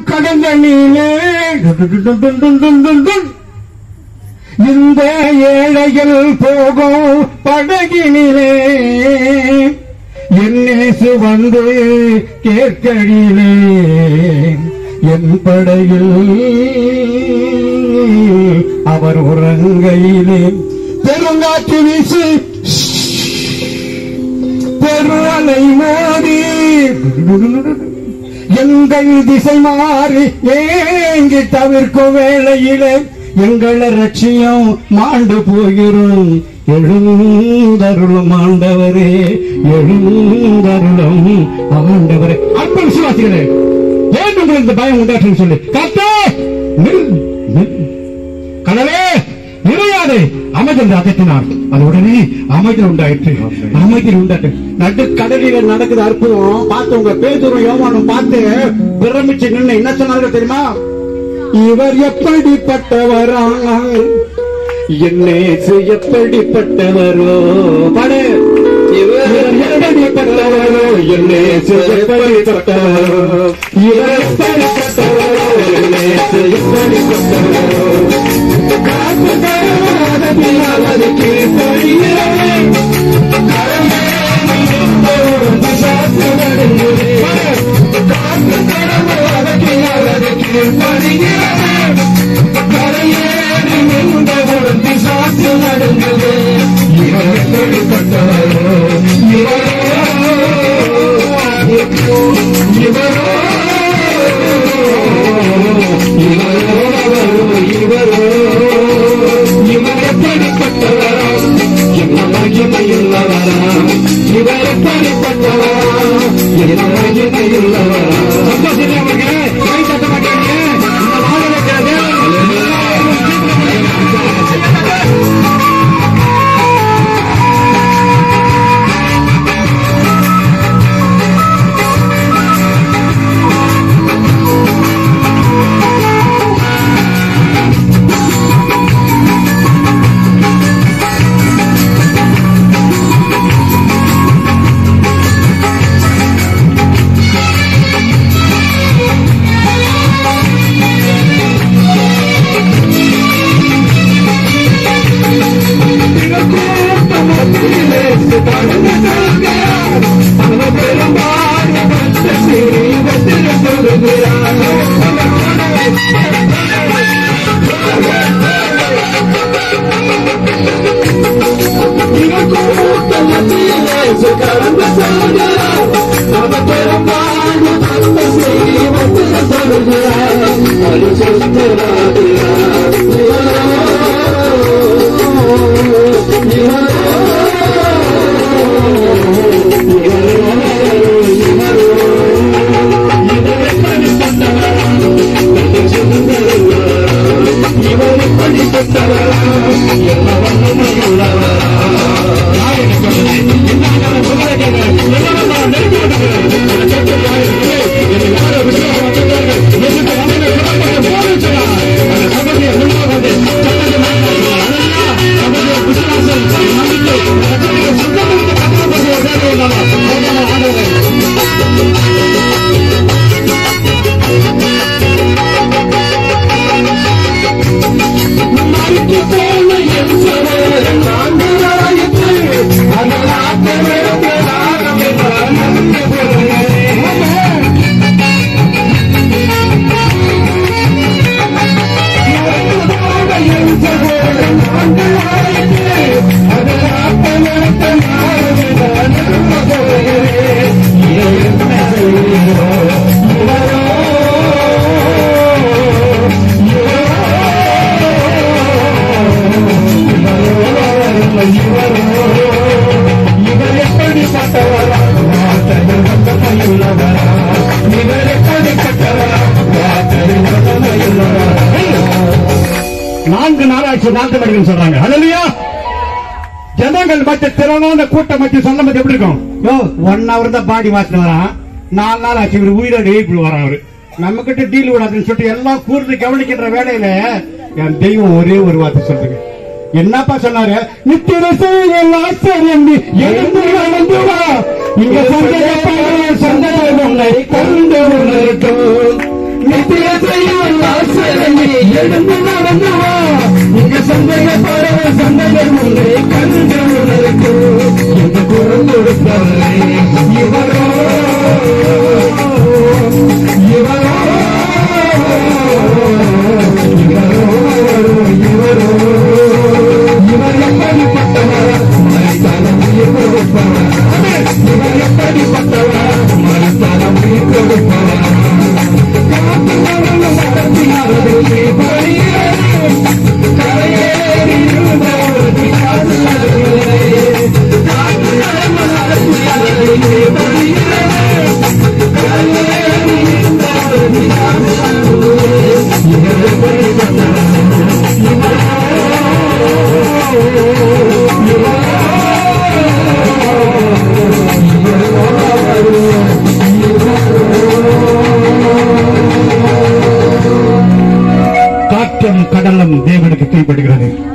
கடந்தனிலே இந்த ஏழைகள் போகும் படகினிலே என்னேசு வந்து கேட்கடிலே என் படையில் அவர் உறங்கையிலே பெருங்காற்று வீசி பெருவலை மோதி எங்கள் திசை மாறி ஏங்கி தவிர்க்கும் வேளையிலே எங்கள் லட்சியம் மாண்டு போகிறோம் எழுந்தருளும் ஆண்டவரே எழுந்தருளும் ஆண்டவரே அற்ப விசுவாசிகளே ஏன் உங்களுக்கு இந்த பயம் உண்டாற்றும் சொல்லி கத்தே நில் நில் கடலே நிறையாதே அமைச்சர் அதட்டினார் அது உடனே அமைச்சர் உண்டாயிற்று அமைச்சர் உண்டாட்டு நடு கடலில நடக்குது அற்புதம் பார்த்து உங்க பேதூரம் யோவானும் பார்த்து பிரமிச்சு நின்று என்ன சொன்னார்கள் தெரியுமா இவர் எப்படிப்பட்டவரா என்னேசு எப்படிப்பட்டவரோ படு இவர் எப்படிப்பட்டவரோ என்னேசு எப்படிப்பட்டவரோ இவர் எப்படிப்பட்டவரோ என்னேசு எப்படிப்பட்டவரோ நான்கு நாளாச்சு நாட்டு மணிகள் சொல்றாங்க ஹalleluya ஜனங்கள் மத்திய திரளான கூட்டம் மத்திய சொல்ல மத்திய எப்படி இருக்கும் யோ ஒன் ஹவர் தான் பாடி வாசிட்டு வரான் நாலு நாள் ஆச்சு இவர் உயிரோட எழுப்பி வரான் அவரு நம்ம கிட்ட டீல் விடாதுன்னு சொல்லிட்டு எல்லாம் கூர்ந்து கவனிக்கின்ற வேலையில என் தெய்வம் ஒரே ஒரு வார்த்தை சொல்லுங்க என்னப்பா சொன்னாரு நித்திர செய்யல் ஆச்சரியம் நீ எழுந்து நடந்து வா இங்க சந்தேகப்பாடு சந்தேகம் உன்னை கொண்டு உணர்த்தும் நித்திர எழுந்து நடந்து வா இங்க சந்தேகப்பட சந்தேகம் உன்னை கண்டு உனக்கு இந்த குரல் கொடுப்பவரே இவரோ இவரோ இவரோ இவரோ இவர் எப்படிப்பட்டவர் மறைத்தாலும் உயிர் கொடுப்பவர் இவர் எப்படிப்பட்டவர் மறைத்தாலும் உயிர் கொடுப்பவர் காத்து நடந்து நடத்தினாரே பணியேறி கரையேறி இருந்த ஒரு பிசாசு நடுவிலே. காத்து நடந்து நடத்தினாரே பணியேறி கரையேறி இருந்த ஒரு பிசாசு நடுவிலே. இவர் எப்படிப்பட்டவர் காற்றும் கடலும் தேவனுக்கு கீழ்ப்படுகிறது